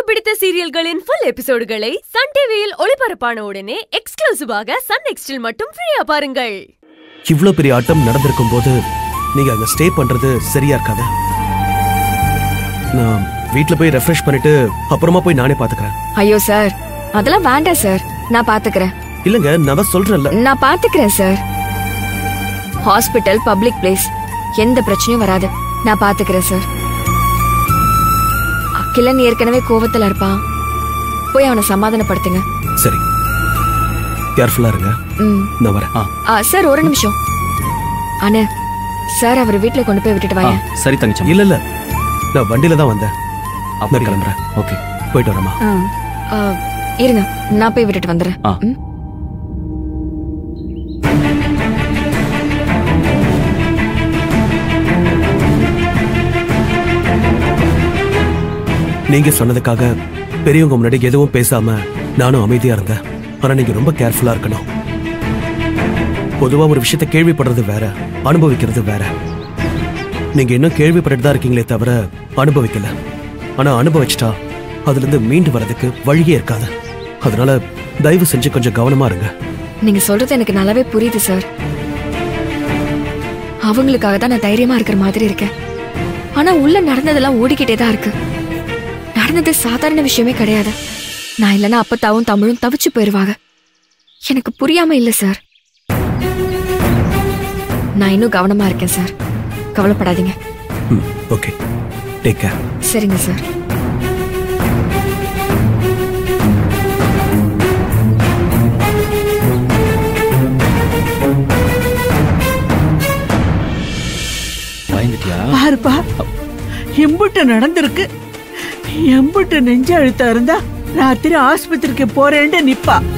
பிடித்த சீரியல்களின் full எபிசோடுகளை Sun டிவியில் ஒளிபரப்பான உடனே எக்ஸ்க்ளூசிவாக சன் நெக்ஸ்டில் மட்டும் ஃப்ரீயா பாருங்கள் இவ்ளோ பெரிய ஆட்டம் நடந்திருக்கும் போது நீங்க அங்க ஸ்டே பண்றது சரியா இருக்காது நான் வீட்ல போய் ரெஃப்ரெஷ் பண்ணிட்டு அப்புறமா போய் நானே பாத்துக்கிறேன் ஐயோ சார் அதெல்லாம் வேண்டாம் சார் நான் பாத்துக்கிறேன் இல்லங்க நான் தான் சொல்றேன்ல நான் பாத்துக்கிறேன் சார் ஹாஸ்பிட்டல் பப்ளிக் பிளேஸ் எந்த பிரச்சனையும் வராது நான் பாத்துக்கிறேன் சார் அகிலன் ஏற்கனவே கோவத்துல இருப்பான் போய் அவனை சமாதானப்படுத்துங்க சரி கேர்ஃபுல்லா இருங்க ம் நான் வரேன் ஆ, சார் ஒரு நிமிஷம் அண்ணே சார் அவர் வீட்ல கொண்டு போய் விட்டுட்டு ஆ, வாங்க சரி தங்கச்சி இல்ல இல்ல நான் வண்டியில தான் வந்தேன் அப்படி நான் கிளம்புறேன் ஓகே போயிட்டு வரேம்மா ஆ, இருங்க நான் போய் விட்டுட்டு வந்துடுறேன் ஆ. ம்? நீங்க சொன்னதுக்காக பெரியவங்க முன்னாடி எதுவும் பேசாம நானும் அமைதியா இருந்தேன் ஆனா நீங்க ரொம்ப கேர்ஃபுல்லா இருக்கணும் பொதுவா ஒரு விஷயத்த கேள்விப்படுறது வேற அனுபவிக்கிறது வேற நீங்க இன்னும் கேள்விப்பட்டுட்டு தான் இருக்கீங்களே தவிர அனுபவிக்கல ஆனா அனுபவிச்சிட்டா அதுல இருந்து மீண்டு வர்றதுக்கு வழியே இருக்காது அதனால தயவு செஞ்சு கொஞ்சம் கவனமா இருங்க நீங்க சொல்றது எனக்கு நல்லாவே புரியுது சார் அவங்களுக்காக தான் நான் தைரியமா இருக்கிற மாதிரி இருக்கேன் ஆனா உள்ள நடந்ததெல்லாம் ஓடிக்கிட்டே தான் இருக்கு நடந்தது சாதாரண விஷயமே கிடையாது நான் இல்லைன்னா அப்பத்தாவும் தமிழும் தவிச்சு போயிருவாங்க எனக்கு புரியாம இல்ல சார் நான் இன்னும் கவனமா இருக்கேன் சார் கவலைப்படாதீங்க ம் ஓகே டேக் கேர் சரிங்க சார் பயந்துட்டியா பாருப்பா எம்புட்டு நடந்திருக்கு எம்புட்டு நெஞ்ச அழுத்தம் இருந்தா ராத்திரி ஆஸ்பத்திரிக்கு போறேன்ட்டு நிப்பா